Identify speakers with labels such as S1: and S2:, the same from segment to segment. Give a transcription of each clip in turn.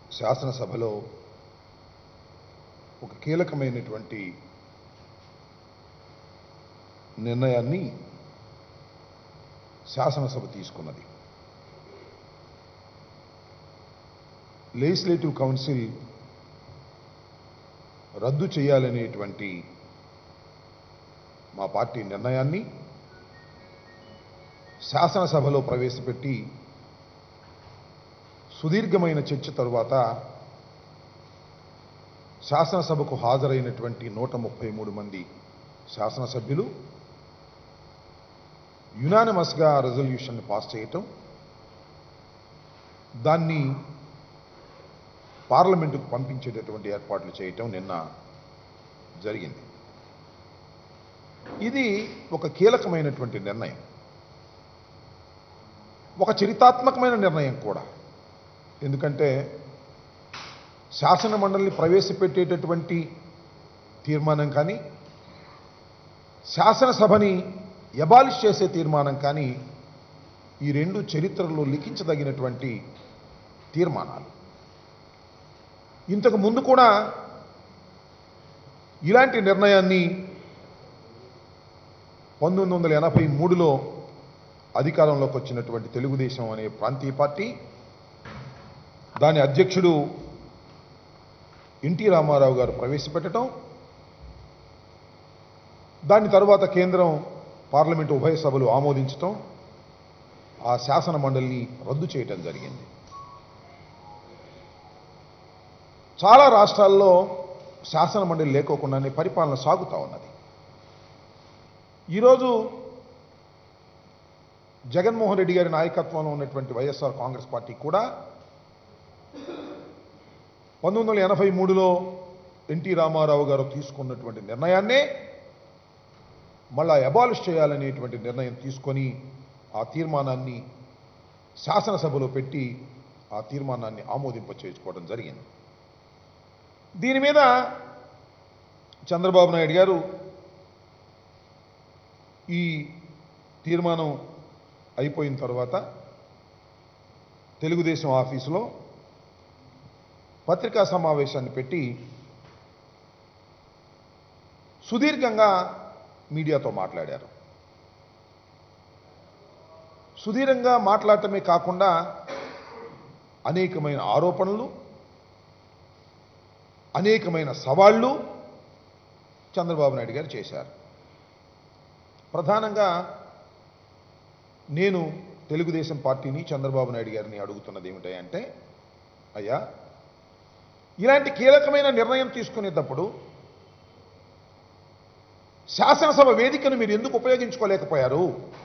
S1: శాసనసభలో ఒక కీలకమైనటువంటి నిర్ణయాన్ని శాసనసభ తీసుకున్నది లెజిస్లేటివ్ కౌన్సిల్ రద్దు చేయాలనేటువంటి మా పార్టీ నిర్ణయాన్ని శాసనసభలో ప్రవేశపెట్టి సుదీర్ఘమైన చర్చ తరువాత శాసనసభకు హాజరైనటువంటి నూట ముప్పై మూడు మంది శాసనసభ్యులు యునానిమస్గా రెజల్యూషన్ని పాస్ చేయటం దాన్ని పార్లమెంటుకు పంపించేటటువంటి ఏర్పాట్లు చేయటం నిన్న జరిగింది ఇది ఒక కీలకమైనటువంటి నిర్ణయం ఒక చరితాత్మకమైన నిర్ణయం కూడా ఎందుకంటే శాసన మండలిని ప్రవేశపెట్టేటటువంటి తీర్మానం కానీ శాసనసభని ఎబాలిష్ చేసే తీర్మానం కానీ ఈ రెండు చరిత్రలో లిఖించదగినటువంటి తీర్మానాలు ఇంతకు ముందు కూడా ఇలాంటి నిర్ణయాన్ని పంతొమ్మిది వందల ఎనభై మూడులో అధికారంలోకి వచ్చినటువంటి తెలుగుదేశం అనే ప్రాంతీయ పార్టీ దాని అధ్యక్షుడు ఎన్టీ రామారావు గారు ప్రవేశపెట్టడం దాని తరువాత కేంద్రం పార్లమెంటు ఉభయ సభలు ఆమోదించటం ఆ శాసన మండలిని రద్దు చేయటం జరిగింది చాలా రాష్ట్రాల్లో శాసన మండలి లేకోకుండానే పరిపాలన సాగుతూ ఉన్నది ఈరోజు జగన్మోహన్ రెడ్డి గారి నాయకత్వంలో ఉన్నటువంటి వైఎస్ఆర్ కాంగ్రెస్ పార్టీ కూడా పంతొమ్మిది వందల ఎనభై మూడులో ఎన్టీ రామారావు గారు తీసుకున్నటువంటి నిర్ణయాన్నే మళ్ళా అబాలిష్ చేయాలనేటువంటి నిర్ణయం తీసుకొని ఆ తీర్మానాన్ని శాసనసభలో పెట్టి ఆ తీర్మానాన్ని ఆమోదింప చేసుకోవడం జరిగింది దీని మీద చంద్రబాబు నాయుడు గారు ఈ తీర్మానం అయిపోయిన తర్వాత తెలుగుదేశం ఆఫీసులో పత్రికా సమావేశాన్ని పెట్టి సుదీర్ఘంగా మీడియాతో మాట్లాడారు సుదీర్ఘంగా మాట్లాడటమే కాకుండా అనేకమైన ఆరోపణలు అనేకమైన సవాళ్లు చంద్రబాబు నాయుడు గారు చేశారు ప్రధానంగా నేను తెలుగుదేశం పార్టీని చంద్రబాబు నాయుడు గారిని అడుగుతున్నది ఏమిటంటే అయ్యా ఇలాంటి కీలకమైన నిర్ణయం తీసుకునేటప్పుడు శాసనసభ వేదికను మీరు ఎందుకు ఉపయోగించుకోలేకపోయారు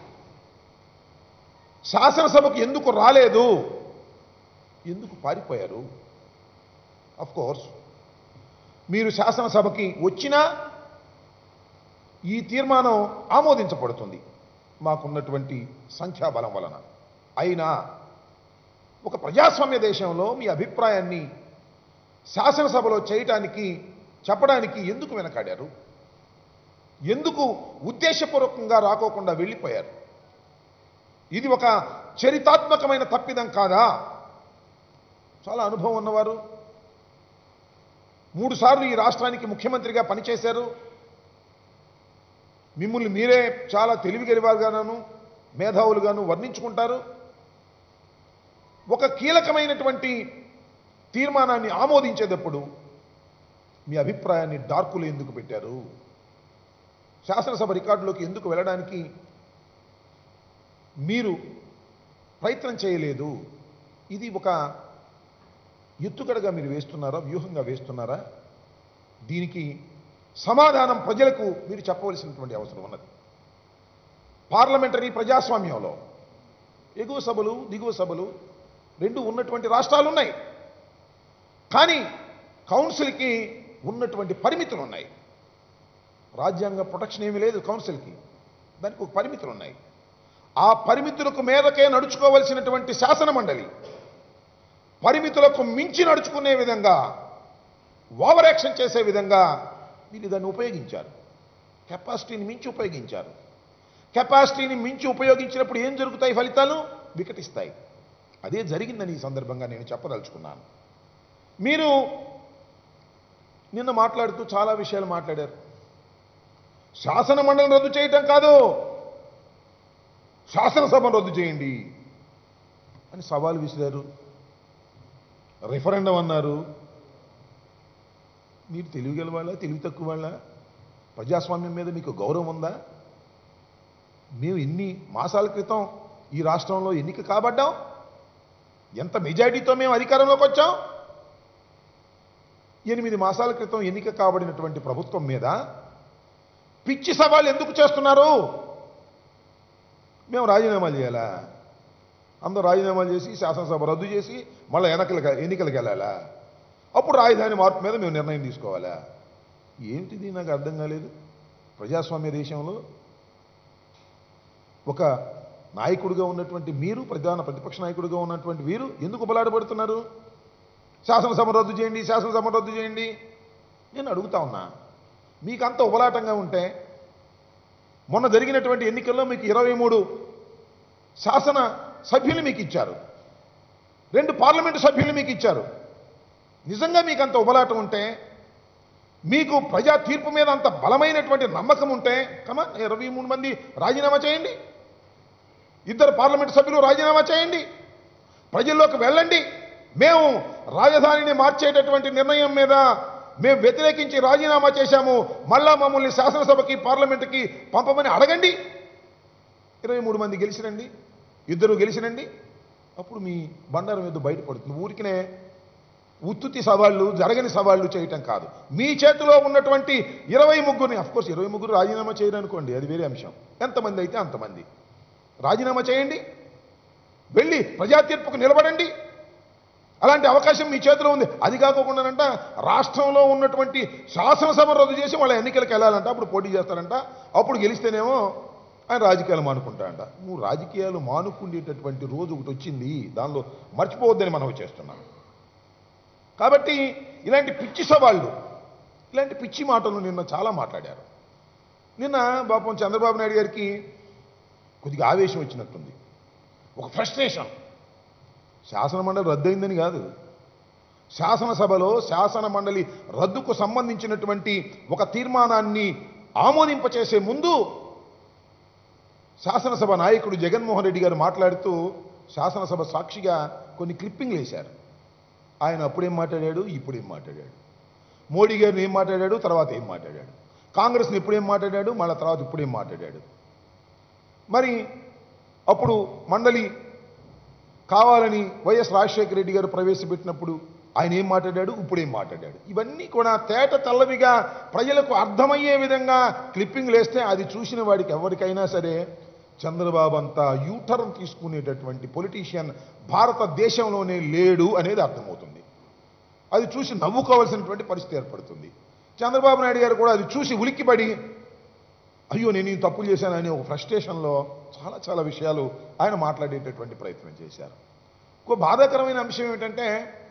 S1: శాసనసభకు ఎందుకు రాలేదు ఎందుకు పారిపోయారు అఫ్ కోర్స్ మీరు శాసనసభకి వచ్చినా ఈ తీర్మానం ఆమోదించబడుతుంది మాకున్నటువంటి సంఖ్యాబలం వలన అయినా ఒక ప్రజాస్వామ్య దేశంలో మీ అభిప్రాయాన్ని శాసనసభలో చేయటానికి చెప్పడానికి ఎందుకు వెనకాడారు ఎందుకు ఉద్దేశపూర్వకంగా రాకోకుండా వెళ్ళిపోయారు ఇది ఒక చరితాత్మకమైన తప్పిదం కాదా చాలా అనుభవం ఉన్నవారు మూడు సార్లు ఈ రాష్ట్రానికి ముఖ్యమంత్రిగా పనిచేశారు మిమ్మల్ని మీరే చాలా తెలివిగలివారుగాను మేధావులుగాను వర్ణించుకుంటారు ఒక కీలకమైనటువంటి తీర్మానాన్ని ఆమోదించేటప్పుడు మీ అభిప్రాయాన్ని డార్కులు ఎందుకు పెట్టారు శాసనసభ రికార్డులోకి ఎందుకు వెళ్ళడానికి మీరు ప్రయత్నం చేయలేదు ఇది ఒక ఎత్తుగడగా మీరు వేస్తున్నారా వ్యూహంగా వేస్తున్నారా దీనికి సమాధానం ప్రజలకు మీరు చెప్పవలసినటువంటి అవసరం ఉన్నది పార్లమెంటరీ ప్రజాస్వామ్యంలో ఎగువ సభలు దిగువ సభలు రెండు ఉన్నటువంటి రాష్ట్రాలు ఉన్నాయి కానీ కౌన్సిల్కి ఉన్నటువంటి పరిమితులు ఉన్నాయి రాజ్యాంగ ప్రొటెక్షన్ ఏమీ లేదు కౌన్సిల్కి దానికి ఒక పరిమితులు ఉన్నాయి ఆ పరిమితులకు మీదకే నడుచుకోవలసినటువంటి శాసన మండలి పరిమితులకు మించి నడుచుకునే విధంగా ఓవర్ యాక్షన్ చేసే విధంగా వీళ్ళు దాన్ని ఉపయోగించారు కెపాసిటీని మించి ఉపయోగించారు కెపాసిటీని మించి ఉపయోగించినప్పుడు ఏం జరుగుతాయి ఫలితాలు వికటిస్తాయి అదే జరిగిందని ఈ సందర్భంగా నేను చెప్పదలుచుకున్నాను మీరు నిన్న మాట్లాడుతూ చాలా విషయాలు మాట్లాడారు శాసన మండలి రద్దు చేయటం కాదు శాసనసభను రద్దు చేయండి అని సవాల్ విసిరారు రిఫరెండం అన్నారు మీరు తెలివి గల వాళ్ళ తెలివి తక్కువ వాళ్ళ ప్రజాస్వామ్యం మీద మీకు గౌరవం ఉందా మేము ఎన్ని మాసాల క్రితం ఈ రాష్ట్రంలో ఎన్నిక కాబడ్డాం ఎంత మెజారిటీతో మేము అధికారంలోకి వచ్చాం ఎనిమిది మాసాల క్రితం ఎన్నిక కాబడినటువంటి ప్రభుత్వం మీద పిచ్చి సవాళ్ళు ఎందుకు చేస్తున్నారు మేము రాజీనామాలు చేయాలా అందరూ రాజీనామాలు చేసి శాసనసభ రద్దు చేసి మళ్ళీ ఎన్నికలకు ఎన్నికలకు వెళ్ళాలా అప్పుడు రాజధాని మార్పు మీద మేము నిర్ణయం తీసుకోవాలా ఏమిటిది నాకు అర్థం కాలేదు ప్రజాస్వామ్య దేశంలో ఒక నాయకుడిగా ఉన్నటువంటి మీరు ప్రధాన ప్రతిపక్ష నాయకుడిగా ఉన్నటువంటి వీరు ఎందుకు బలాడబడుతున్నారు శాసనసభ రద్దు చేయండి శాసనసభ రద్దు చేయండి నేను అడుగుతా ఉన్నా మీకు అంత ఉబలాటంగా ఉంటే మొన్న జరిగినటువంటి ఎన్నికల్లో మీకు ఇరవై మూడు శాసన సభ్యులు మీకు ఇచ్చారు రెండు పార్లమెంటు సభ్యులు మీకు ఇచ్చారు నిజంగా మీకు అంత ఉబలాటం ఉంటే మీకు ప్రజా తీర్పు మీద అంత బలమైనటువంటి నమ్మకం ఉంటే కమా ఇరవై మూడు మంది రాజీనామా చేయండి ఇద్దరు పార్లమెంట్ సభ్యులు రాజీనామా చేయండి ప్రజల్లోకి వెళ్ళండి మేము రాజధానిని మార్చేటటువంటి నిర్ణయం మీద మేము వ్యతిరేకించి రాజీనామా చేశాము మళ్ళా మమ్మల్ని శాసనసభకి పార్లమెంటుకి పంపమని అడగండి ఇరవై మూడు మంది గెలిచిరండి ఇద్దరు గెలిచిరండి అప్పుడు మీ బండారం మీద బయటపడుతుంది ఊరికినే ఉత్తుతి సవాళ్ళు జరగని సవాళ్ళు చేయటం కాదు మీ చేతిలో ఉన్నటువంటి ఇరవై ముగ్గురిని కోర్స్ ఇరవై ముగ్గురు రాజీనామా చేయరనుకోండి అది వేరే అంశం ఎంతమంది అయితే అంతమంది రాజీనామా చేయండి వెళ్ళి ప్రజా తీర్పుకు నిలబడండి అలాంటి అవకాశం మీ చేతిలో ఉంది అది కాకోకుండానంట రాష్ట్రంలో ఉన్నటువంటి శాసనసభ రద్దు చేసి వాళ్ళ ఎన్నికలకు వెళ్ళాలంట అప్పుడు పోటీ చేస్తారంట అప్పుడు గెలిస్తేనేమో ఆయన రాజకీయాలు మానుకుంటాడంట నువ్వు రాజకీయాలు మానుకునేటటువంటి రోజు ఒకటి వచ్చింది దానిలో మర్చిపోవద్దని మనం చేస్తున్నాం కాబట్టి ఇలాంటి పిచ్చి సవాళ్ళు ఇలాంటి పిచ్చి మాటలు నిన్న చాలా మాట్లాడారు నిన్న పాపం చంద్రబాబు నాయుడు గారికి కొద్దిగా ఆవేశం వచ్చినట్టుంది ఒక ఫ్రస్ట్రేషన్ శాసన మండలి రద్దయిందని కాదు శాసనసభలో శాసన మండలి రద్దుకు సంబంధించినటువంటి ఒక తీర్మానాన్ని ఆమోదింపచేసే ముందు శాసనసభ నాయకుడు జగన్మోహన్ రెడ్డి గారు మాట్లాడుతూ శాసనసభ సాక్షిగా కొన్ని క్లిప్పింగ్లు వేశారు ఆయన అప్పుడేం మాట్లాడాడు ఇప్పుడేం మాట్లాడాడు మోడీ గారిని ఏం మాట్లాడాడు తర్వాత ఏం మాట్లాడాడు కాంగ్రెస్ని ఎప్పుడేం మాట్లాడాడు మళ్ళీ తర్వాత ఇప్పుడేం మాట్లాడాడు మరి అప్పుడు మండలి కావాలని వైఎస్ రాజశేఖర రెడ్డి గారు ప్రవేశపెట్టినప్పుడు ఆయన ఏం మాట్లాడాడు ఇప్పుడేం మాట్లాడాడు ఇవన్నీ కూడా తేట తెల్లవిగా ప్రజలకు అర్థమయ్యే విధంగా క్లిప్పింగ్ లేస్తే అది చూసిన వాడికి ఎవరికైనా సరే చంద్రబాబు అంతా యూటర్న్ తీసుకునేటటువంటి పొలిటీషియన్ భారతదేశంలోనే లేడు అనేది అర్థమవుతుంది అది చూసి నవ్వుకోవాల్సినటువంటి పరిస్థితి ఏర్పడుతుంది చంద్రబాబు నాయుడు గారు కూడా అది చూసి ఉలిక్కిపడి అయ్యో నేను ఈ తప్పులు చేశానని ఒక ఫ్రస్ట్రేషన్లో చాలా చాలా విషయాలు ఆయన మాట్లాడేటటువంటి ప్రయత్నం చేశారు ఇంకో బాధాకరమైన అంశం ఏమిటంటే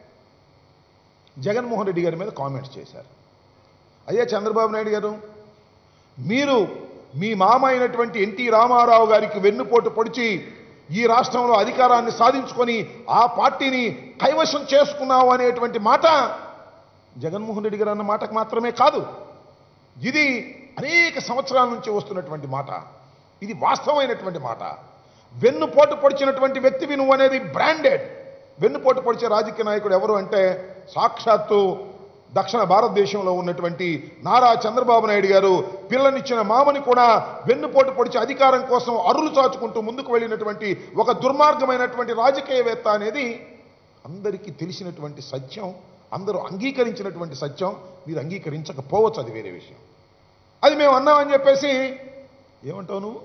S1: జగన్మోహన్ రెడ్డి గారి మీద కామెంట్స్ చేశారు అయ్యా చంద్రబాబు నాయుడు గారు మీరు మీ మామ అయినటువంటి ఎన్టీ రామారావు గారికి వెన్నుపోటు పొడిచి ఈ రాష్ట్రంలో అధికారాన్ని సాధించుకొని ఆ పార్టీని కైవశం చేసుకున్నావు అనేటువంటి మాట జగన్మోహన్ రెడ్డి గారు అన్న మాటకు మాత్రమే కాదు ఇది అనేక సంవత్సరాల నుంచి వస్తున్నటువంటి మాట ఇది వాస్తవమైనటువంటి మాట వెన్నుపోటు పొడిచినటువంటి వ్యక్తివి నువ్వు అనేది బ్రాండెడ్ వెన్నుపోటు పొడిచే రాజకీయ నాయకుడు ఎవరు అంటే సాక్షాత్తు దక్షిణ భారతదేశంలో ఉన్నటువంటి నారా చంద్రబాబు నాయుడు గారు పిల్లనిచ్చిన మామని కూడా వెన్నుపోటు పొడిచి అధికారం కోసం అరులు చాచుకుంటూ ముందుకు వెళ్ళినటువంటి ఒక దుర్మార్గమైనటువంటి రాజకీయవేత్త అనేది అందరికీ తెలిసినటువంటి సత్యం అందరూ అంగీకరించినటువంటి సత్యం మీరు అంగీకరించకపోవచ్చు అది వేరే విషయం అది మేము అన్నామని చెప్పేసి ఏమంటావు నువ్వు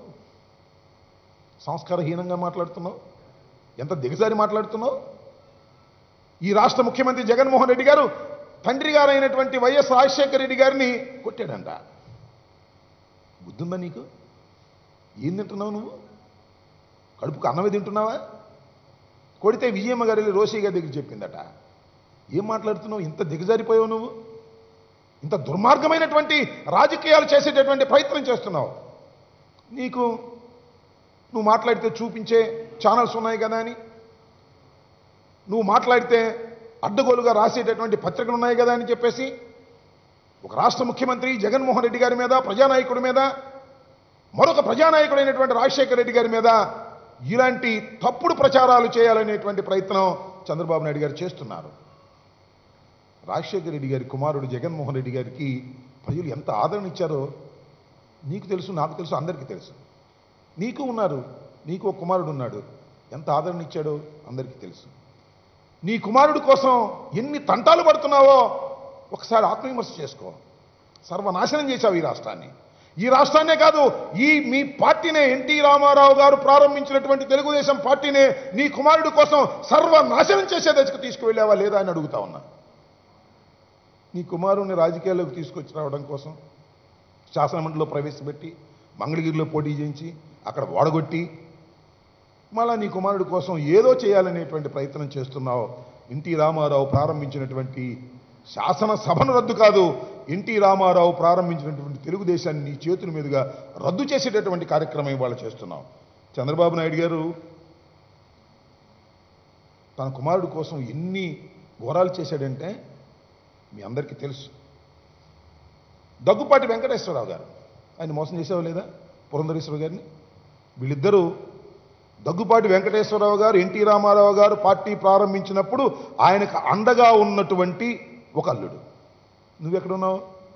S1: సంస్కారహీనంగా మాట్లాడుతున్నావు ఎంత దిగజారి మాట్లాడుతున్నావు ఈ రాష్ట్ర ముఖ్యమంత్రి జగన్మోహన్ రెడ్డి గారు తండ్రి గారైనటువంటి వైఎస్ రాజశేఖర రెడ్డి గారిని కొట్టాడంట బుద్ధుందా నీకు ఏం తింటున్నావు నువ్వు కడుపుకు అన్నమే తింటున్నావా కొడితే విజయమ్మ గారు వెళ్ళి రోషి గారి దగ్గర చెప్పిందట ఏం మాట్లాడుతున్నావు ఇంత దిగజారిపోయావు నువ్వు ఇంత దుర్మార్గమైనటువంటి రాజకీయాలు చేసేటటువంటి ప్రయత్నం చేస్తున్నావు నీకు నువ్వు మాట్లాడితే చూపించే ఛానల్స్ ఉన్నాయి కదా అని నువ్వు మాట్లాడితే అడ్డగోలుగా రాసేటటువంటి పత్రికలు ఉన్నాయి కదా అని చెప్పేసి ఒక రాష్ట్ర ముఖ్యమంత్రి జగన్మోహన్ రెడ్డి గారి మీద ప్రజానాయకుడి మీద మరొక ప్రజానాయకుడైనటువంటి రాజశేఖర రెడ్డి గారి మీద ఇలాంటి తప్పుడు ప్రచారాలు చేయాలనేటువంటి ప్రయత్నం చంద్రబాబు నాయుడు గారు చేస్తున్నారు రాజశేఖర రెడ్డి గారి కుమారుడు జగన్మోహన్ రెడ్డి గారికి ప్రజలు ఎంత ఆదరణ ఇచ్చారో నీకు తెలుసు నాకు తెలుసు అందరికీ తెలుసు నీకు ఉన్నారు నీకు ఒక కుమారుడు ఉన్నాడు ఎంత ఆదరణ ఇచ్చాడో అందరికీ తెలుసు నీ కుమారుడి కోసం ఎన్ని తంటాలు పడుతున్నావో ఒకసారి ఆత్మవిమర్శ చేసుకో సర్వనాశనం చేశావు ఈ రాష్ట్రాన్ని ఈ రాష్ట్రాన్నే కాదు ఈ మీ పార్టీనే ఎన్టీ రామారావు గారు ప్రారంభించినటువంటి తెలుగుదేశం పార్టీనే నీ కుమారుడి కోసం సర్వనాశనం చేసే దశకు తీసుకువెళ్ళావా లేదా అని అడుగుతా ఉన్నా నీ కుమారుడిని రాజకీయాల్లోకి తీసుకొచ్చి రావడం కోసం శాసనమండలిలో ప్రవేశపెట్టి మంగళగిరిలో పోటీ చేయించి అక్కడ ఓడగొట్టి మళ్ళా నీ కుమారుడి కోసం ఏదో చేయాలనేటువంటి ప్రయత్నం చేస్తున్నావు ఎన్టీ రామారావు ప్రారంభించినటువంటి శాసనసభను రద్దు కాదు ఎన్టీ రామారావు ప్రారంభించినటువంటి తెలుగుదేశాన్ని నీ చేతుల మీదుగా రద్దు చేసేటటువంటి కార్యక్రమం ఇవాళ చేస్తున్నావు చంద్రబాబు నాయుడు గారు తన కుమారుడి కోసం ఎన్ని ఘోరాలు చేశాడంటే మీ అందరికీ తెలుసు దగ్గుపాటి వెంకటేశ్వరరావు గారు ఆయన మోసం చేసేవా లేదా పురంధరేశ్వర గారిని వీళ్ళిద్దరూ దగ్గుపాటి వెంకటేశ్వరరావు గారు ఎన్టీ రామారావు గారు పార్టీ ప్రారంభించినప్పుడు ఆయనకు అండగా ఉన్నటువంటి ఒక అల్లుడు నువ్వెక్కడున్నావు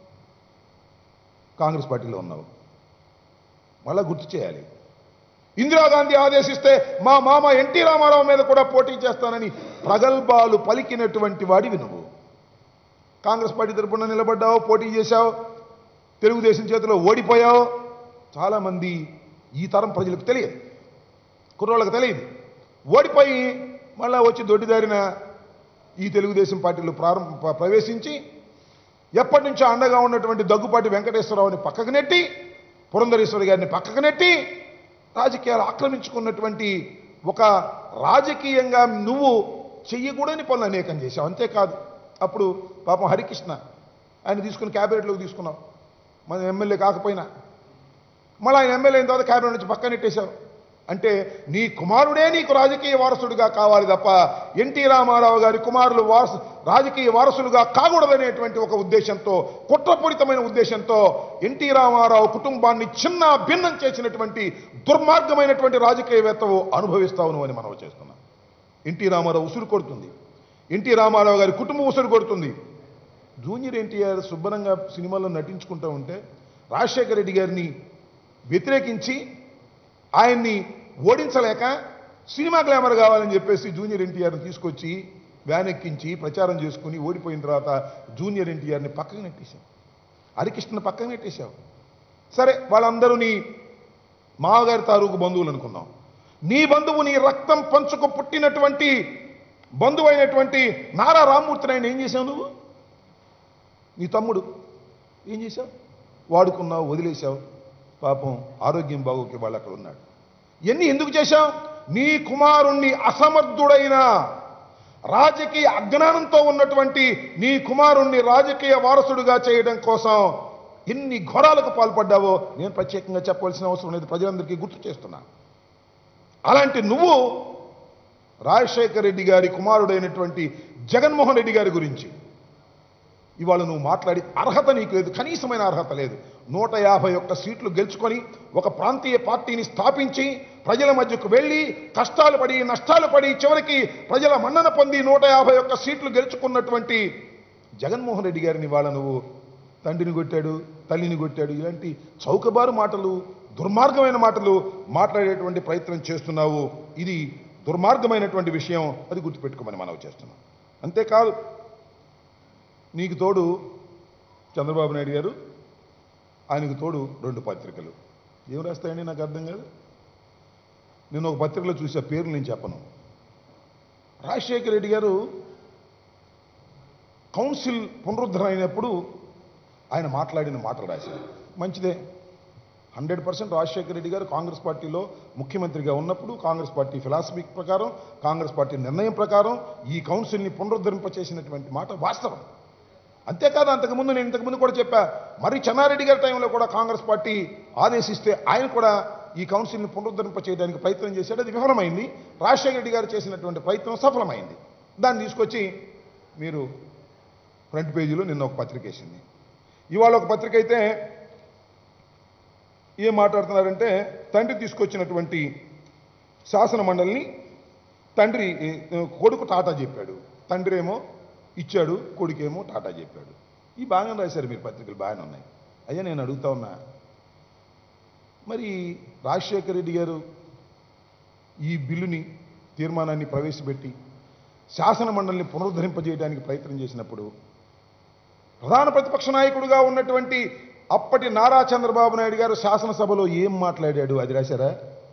S1: కాంగ్రెస్ పార్టీలో ఉన్నావు మళ్ళా గుర్తు చేయాలి ఇందిరాగాంధీ ఆదేశిస్తే మా మామ ఎన్టీ రామారావు మీద కూడా పోటీ చేస్తానని ప్రగల్భాలు పలికినటువంటి వాడివి నువ్వు కాంగ్రెస్ పార్టీ తరపున నిలబడ్డావు పోటీ చేశావు తెలుగుదేశం చేతిలో ఓడిపోయావు చాలామంది ఈ తరం ప్రజలకు తెలియదు కుర్రోళ్ళకి తెలియదు ఓడిపోయి మళ్ళా వచ్చి దొడ్డిదారిన ఈ తెలుగుదేశం పార్టీలో ప్రారంభ ప్ర- ప్రవేశించి ఎప్పటి నుంచో అండగా ఉన్నటువంటి దగ్గుపాటి వెంకటేశ్వరరావుని పక్కకు నెట్టి పురంధరేశ్వరి గారిని పక్కకు నెట్టి రాజకీయాలు ఆక్రమించుకున్నటువంటి ఒక రాజకీయంగా నువ్వు చెయ్యకూడని పనులు అనేకం చేశావు అంతేకాదు అప్పుడు పాపం హరికృష్ణ ఆయన తీసుకుని క్యాబినెట్లోకి తీసుకున్నావు మన ఎమ్మెల్యే కాకపోయినా మళ్ళీ ఆయన ఎమ్మెల్యే అయిన తర్వాత క్యాబినెట్ నుంచి పక్కన నెట్టేశావు అంటే నీ కుమారుడే నీకు రాజకీయ వారసుడిగా కావాలి తప్ప ఎన్టీ రామారావు గారి కుమారులు వారసు రాజకీయ వారసులుగా కాకూడదనేటువంటి ఒక ఉద్దేశంతో కుట్రపూరితమైన ఉద్దేశంతో ఎన్టీ రామారావు కుటుంబాన్ని చిన్న భిన్నం చేసినటువంటి దుర్మార్గమైనటువంటి రాజకీయవేత్తవు అనుభవిస్తావు నువ్వు అని మనం చేస్తున్నాం ఎన్టీ రామారావు ఉసురు కొడుతుంది ఎన్టీ రామారావు గారి కుటుంబం ఉసురు కొడుతుంది జూనియర్ ఎన్టీఆర్ శుభ్రంగా సినిమాలో నటించుకుంటూ ఉంటే రాజశేఖర రెడ్డి గారిని వ్యతిరేకించి ఆయన్ని ఓడించలేక సినిమా గ్లామర్ కావాలని చెప్పేసి జూనియర్ ఎన్టీఆర్ని తీసుకొచ్చి వ్యాన్ ఎక్కించి ప్రచారం చేసుకుని ఓడిపోయిన తర్వాత జూనియర్ ఎన్టీఆర్ని పక్కకు నెట్టేశావు హరికృష్ణ పక్కకు నెట్టేశావు సరే వాళ్ళందరూ నీ మావగారి తాలూకు బంధువులు అనుకుందాం నీ బంధువు నీ రక్తం పంచుకు పుట్టినటువంటి బంధువు అయినటువంటి నారా రామ్మూర్తిని ఆయన ఏం చేశావు నువ్వు నీ తమ్ముడు ఏం చేశావు వాడుకున్నావు వదిలేశావు పాపం ఆరోగ్యం బాగోకే వాళ్ళు అక్కడ ఉన్నాడు ఎన్ని ఎందుకు చేశావు నీ కుమారుణ్ణి అసమర్థుడైన రాజకీయ అజ్ఞానంతో ఉన్నటువంటి నీ కుమారుణ్ణి రాజకీయ వారసుడిగా చేయడం కోసం ఎన్ని ఘోరాలకు పాల్పడ్డావో నేను ప్రత్యేకంగా చెప్పవలసిన అవసరం లేదు ప్రజలందరికీ గుర్తు చేస్తున్నా అలాంటి నువ్వు రాజశేఖర రెడ్డి గారి కుమారుడైనటువంటి జగన్మోహన్ రెడ్డి గారి గురించి ఇవాళ నువ్వు మాట్లాడి అర్హత నీకు లేదు కనీసమైన అర్హత లేదు నూట యాభై ఒక్క సీట్లు గెలుచుకొని ఒక ప్రాంతీయ పార్టీని స్థాపించి ప్రజల మధ్యకు వెళ్ళి కష్టాలు పడి నష్టాలు పడి చివరికి ప్రజల మన్నన పొంది నూట యాభై ఒక్క సీట్లు గెలుచుకున్నటువంటి జగన్మోహన్ రెడ్డి గారిని ఇవాళ నువ్వు తండ్రిని కొట్టాడు తల్లిని కొట్టాడు ఇలాంటి చౌకబారు మాటలు దుర్మార్గమైన మాటలు మాట్లాడేటువంటి ప్రయత్నం చేస్తున్నావు ఇది దుర్మార్గమైనటువంటి విషయం అది గుర్తుపెట్టుకోమని మనవి చేస్తున్నాం అంతేకాదు నీకు తోడు చంద్రబాబు నాయుడు గారు ఆయనకు తోడు రెండు పత్రికలు ఏం రాస్తాయండి నాకు అర్థం కాదు నేను ఒక పత్రికలో చూసే పేర్లు నేను చెప్పను రాజశేఖర రెడ్డి గారు కౌన్సిల్ పునరుద్ధరణ అయినప్పుడు ఆయన మాట్లాడిన మాటలు రాశారు మంచిదే హండ్రెడ్ పర్సెంట్ రాజశేఖర రెడ్డి గారు కాంగ్రెస్ పార్టీలో ముఖ్యమంత్రిగా ఉన్నప్పుడు కాంగ్రెస్ పార్టీ ఫిలాసఫీ ప్రకారం కాంగ్రెస్ పార్టీ నిర్ణయం ప్రకారం ఈ కౌన్సిల్ని పునరుద్ధరింపచేసినటువంటి మాట వాస్తవం అంతేకాదు అంతకుముందు నేను ఇంతకుముందు కూడా చెప్పా మరి చెన్నారెడ్డి గారి టైంలో కూడా కాంగ్రెస్ పార్టీ ఆదేశిస్తే ఆయన కూడా ఈ కౌన్సిల్ని పునరుద్ధరింప చేయడానికి ప్రయత్నం చేశాడు అది విఫలమైంది రాజశేఖర రెడ్డి గారు చేసినటువంటి ప్రయత్నం సఫలమైంది దాన్ని తీసుకొచ్చి మీరు ఫ్రంట్ పేజీలో నిన్న ఒక పత్రిక వేసింది ఇవాళ ఒక పత్రిక అయితే ఏం మాట్లాడుతున్నారంటే తండ్రి తీసుకొచ్చినటువంటి శాసన మండలిని తండ్రి ఏ, కొడుకు టాటా చెప్పాడు తండ్రి ఏమో ఇచ్చాడు కొడుకేమో టాటా చెప్పాడు ఈ బాగానే రాశారు మీరు పత్రికలు బాగానే ఉన్నాయి అయ్యా నేను అడుగుతా ఉన్నా మరి రాజశేఖర రెడ్డి గారు ఈ బిల్లుని తీర్మానాన్ని ప్రవేశపెట్టి శాసన మండలిని పునరుద్ధరింపజేయడానికి ప్రయత్నం చేసినప్పుడు ప్రధాన ప్రతిపక్ష నాయకుడిగా ఉన్నటువంటి అప్పటి నారా చంద్రబాబు నాయుడు గారు శాసనసభలో ఏం మాట్లాడాడు అది రాశారా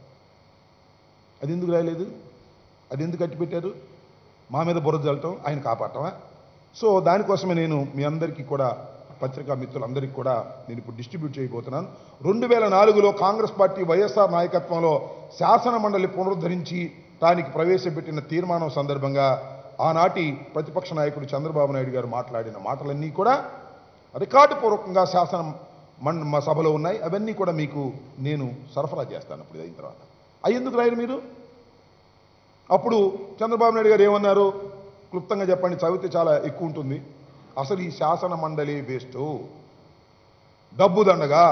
S1: అది ఎందుకు రాయలేదు అది ఎందుకు కట్టిపెట్టారు మా మీద బురద జల్లటం ఆయన కాపాడటమా సో దానికోసమే నేను మీ అందరికీ కూడా పత్రికా మిత్రులందరికీ కూడా నేను ఇప్పుడు డిస్ట్రిబ్యూట్ చేయబోతున్నాను రెండు వేల నాలుగులో కాంగ్రెస్ పార్టీ వైఎస్ఆర్ నాయకత్వంలో శాసన మండలి పునరుద్ధరించి దానికి ప్రవేశపెట్టిన తీర్మానం సందర్భంగా ఆనాటి ప్రతిపక్ష నాయకుడు చంద్రబాబు నాయుడు గారు మాట్లాడిన మాటలన్నీ కూడా రికార్డు పూర్వకంగా శాసనం మన్ మా సభలో ఉన్నాయి అవన్నీ కూడా మీకు నేను సరఫరా చేస్తాను ఇప్పుడు ఇది అయిన తర్వాత అవి ఎందుకు రాయరు మీరు అప్పుడు చంద్రబాబు నాయుడు గారు ఏమన్నారు క్లుప్తంగా చెప్పండి చదివితే చాలా ఎక్కువ ఉంటుంది అసలు ఈ శాసన మండలి వేస్ట్ డబ్బు దండగా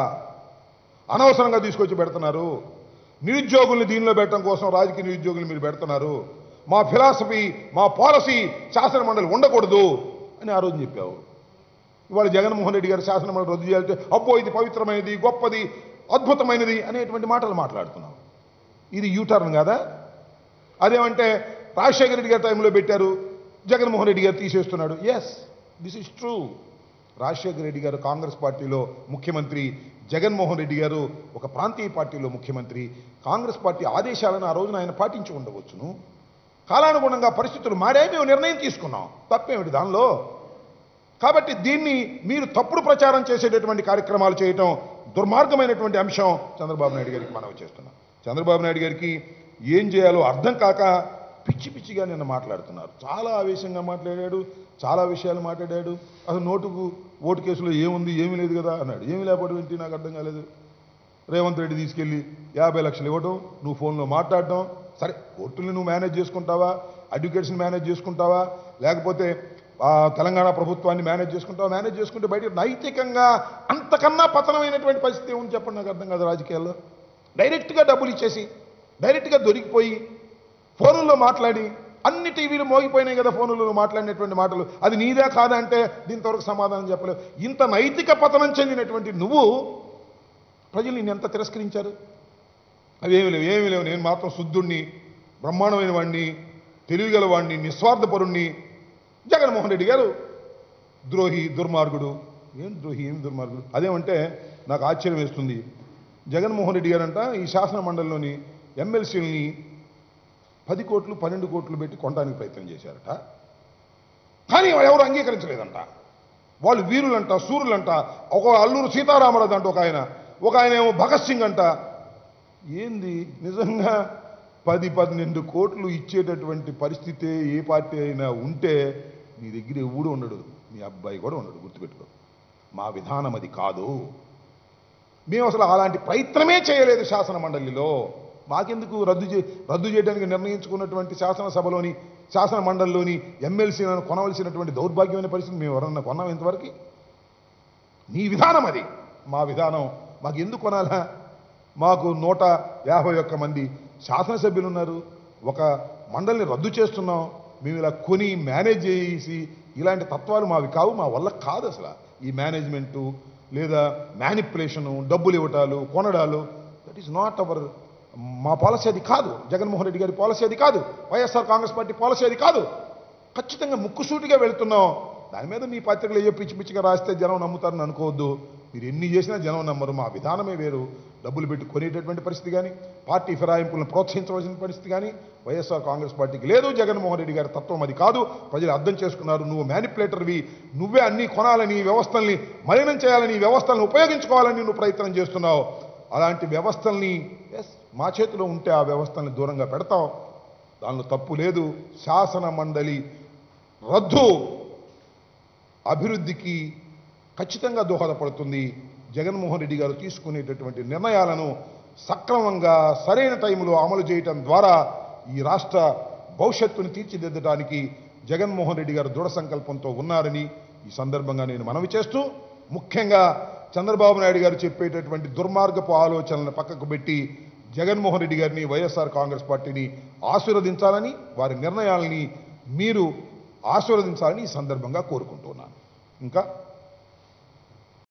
S1: అనవసరంగా తీసుకొచ్చి పెడుతున్నారు నిరుద్యోగుల్ని దీనిలో పెట్టడం కోసం రాజకీయ నిరుద్యోగులు మీరు పెడుతున్నారు మా ఫిలాసఫీ మా పాలసీ శాసన మండలి ఉండకూడదు అని ఆ రోజు చెప్పావు ఇవాళ జగన్మోహన్ రెడ్డి గారు శాసన మండలి రద్దు చేయాలంటే అబ్బో ఇది పవిత్రమైనది గొప్పది అద్భుతమైనది అనేటువంటి మాటలు మాట్లాడుతున్నాం ఇది యూటర్న్ కాదా అదేమంటే రాజశేఖర రెడ్డి గారి టైంలో పెట్టారు జగన్మోహన్ రెడ్డి గారు తీసేస్తున్నాడు yes this is true Rajasekhara Reddy గారు కాంగ్రెస్ పార్టీలో ముఖ్యమంత్రి జగన్మోహన్ రెడ్డి గారు ఒక ప్రాంతీయ పార్టీలో ముఖ్యమంత్రి కాంగ్రెస్ పార్టీ ఆదేశాలను ఆ రోజున ఆయన పాటించి ఉండవచ్చును కాలానుగుణంగా పరిస్థితులు మారాయి మేము నిర్ణయం తీసుకున్నాం తప్పేమిటి దానిలో కాబట్టి దీన్ని మీరు తప్పుడు ప్రచారం చేసేటటువంటి కార్యక్రమాలు చేయటం దుర్మార్గమైనటువంటి అంశం చంద్రబాబు నాయుడు గారికి మనవి చేస్తున్నాం చంద్రబాబు నాయుడు గారికి ఏం చేయాలో అర్థం కాక పిచ్చి పిచ్చిగా నిన్న మాట్లాడుతున్నారు చాలా ఆవేశంగా మాట్లాడాడు చాలా విషయాలు మాట్లాడాడు అసలు నోటుకు ఓటు కేసులో ఏముంది ఏమీ లేదు కదా అన్నాడు ఏమీ లేకపోవడం ఏంటి నాకు అర్థం కాలేదు రేవంత్ రెడ్డి తీసుకెళ్ళి యాభై లక్షలు ఇవ్వడం నువ్వు ఫోన్లో మాట్లాడటం సరే కోర్టుల్ని నువ్వు మేనేజ్ చేసుకుంటావా అడ్వకేట్స్ని మేనేజ్ చేసుకుంటావా లేకపోతే ఆ, తెలంగాణ ప్రభుత్వాన్ని మేనేజ్ చేసుకుంటావా మేనేజ్ చేసుకుంటే బయట నైతికంగా అంతకన్నా పతనమైనటువంటి పరిస్థితి ఏముంది చెప్పండి నాకు అర్థం కాదు రాజకీయాల్లో డైరెక్ట్గా డబ్బులు ఇచ్చేసి డైరెక్ట్గా దొరికిపోయి ఫోనుల్లో మాట్లాడి అన్ని టీవీలు మోగిపోయినాయి కదా ఫోనుల్లో మాట్లాడినటువంటి మాటలు అది నీదే కాదా అంటే దీంతవరకు సమాధానం చెప్పలేవు ఇంత నైతిక పతనం చెందినటువంటి నువ్వు ప్రజలు నిన్ను ఎంత తిరస్కరించారు అవి ఏమి లేవు ఏమి లేవు నేను మాత్రం శుద్ధుణ్ణి బ్రహ్మాండమైన వాడిని తెలివిగల వాడిని నిస్వార్థపరుణ్ణి జగన్మోహన్ రెడ్డి గారు ద్రోహి దుర్మార్గుడు ఏం ద్రోహి ఏం దుర్మార్గుడు అదేమంటే నాకు ఆశ్చర్యం వేస్తుంది జగన్మోహన్ రెడ్డి గారంట ఈ శాసన మండలిలోని ఎమ్మెల్సీలని పది కోట్లు పన్నెండు కోట్లు పెట్టి కొనడానికి ప్రయత్నం చేశారట కానీ ఎవరు అంగీకరించలేదంట వాళ్ళు వీరులంట సూర్యులంట ఒక అల్లూరు సీతారామరాజు అంట ఒక ఆయన ఒక ఆయన ఏమో భగత్ సింగ్ అంట ఏంది నిజంగా పది పన్నెండు కోట్లు ఇచ్చేటటువంటి పరిస్థితే ఏ పార్టీ అయినా ఉంటే నీ దగ్గర ఎవడు ఉండడు మీ అబ్బాయి కూడా ఉండడు గుర్తుపెట్టుకో మా విధానం అది కాదు మేము అసలు అలాంటి ప్రయత్నమే చేయలేదు శాసన మండలిలో మాకెందుకు రద్దు చే రద్దు చేయడానికి నిర్ణయించుకున్నటువంటి శాసనసభలోని శాసన మండలిలోని ఎమ్మెల్సీలను కొనవలసినటువంటి దౌర్భాగ్యమైన పరిస్థితి మేము ఎవరన్నా కొన్నాం ఇంతవరకు నీ విధానం అది మా విధానం మాకు ఎందుకు కొనాలా మాకు నూట యాభై ఒక్క మంది శాసనసభ్యులు ఉన్నారు ఒక మండలిని రద్దు చేస్తున్నాం మేము ఇలా కొని మేనేజ్ చేసి ఇలాంటి తత్వాలు మావి కావు మా వల్ల కాదు అసలు ఈ మేనేజ్మెంటు లేదా మ్యానిపులేషను డబ్బులు ఇవ్వటాలు కొనడాలు దట్ ఈస్ నాట్ అవర్ మా పాలసీ అది కాదు జగన్మోహన్ రెడ్డి గారి పాలసీ అది కాదు వైఎస్ఆర్ కాంగ్రెస్ పార్టీ పాలసీ అది కాదు ఖచ్చితంగా ముక్కుసూటిగా వెళ్తున్నాం దాని మీద మీ పత్రికలు ఏ పిచ్చి పిచ్చిగా రాస్తే జనం నమ్ముతారని అనుకోవద్దు మీరు ఎన్ని చేసినా జనం నమ్మరు మా విధానమే వేరు డబ్బులు పెట్టి కొనేటటువంటి పరిస్థితి కానీ పార్టీ ఫిరాయింపులను ప్రోత్సహించవలసిన పరిస్థితి కానీ వైఎస్ఆర్ కాంగ్రెస్ పార్టీకి లేదు జగన్మోహన్ రెడ్డి గారి తత్వం అది కాదు ప్రజలు అర్థం చేసుకున్నారు నువ్వు మ్యానిపులేటర్వి నువ్వే అన్ని కొనాలని ఈ వ్యవస్థల్ని మలినం చేయాలని ఈ వ్యవస్థలను ఉపయోగించుకోవాలని నువ్వు ప్రయత్నం చేస్తున్నావు అలాంటి వ్యవస్థల్ని ఎస్ మా చేతిలో ఉంటే ఆ వ్యవస్థల్ని దూరంగా పెడతాం దానిలో తప్పు లేదు శాసన మండలి రద్దు అభివృద్ధికి ఖచ్చితంగా దోహదపడుతుంది జగన్మోహన్ రెడ్డి గారు తీసుకునేటటువంటి నిర్ణయాలను సక్రమంగా సరైన టైంలో అమలు చేయటం ద్వారా ఈ రాష్ట్ర భవిష్యత్తును తీర్చిదిద్దడానికి జగన్మోహన్ రెడ్డి గారు దృఢ సంకల్పంతో ఉన్నారని ఈ సందర్భంగా నేను మనవి చేస్తూ ముఖ్యంగా చంద్రబాబు నాయుడు గారు చెప్పేటటువంటి దుర్మార్గపు ఆలోచనలను పక్కకు పెట్టి జగన్మోహన్ రెడ్డి గారిని వైఎస్ఆర్ కాంగ్రెస్ పార్టీని ఆశీర్వదించాలని వారి నిర్ణయాలని మీరు ఆశీర్వదించాలని ఈ సందర్భంగా కోరుకుంటున్నాను ఇంకా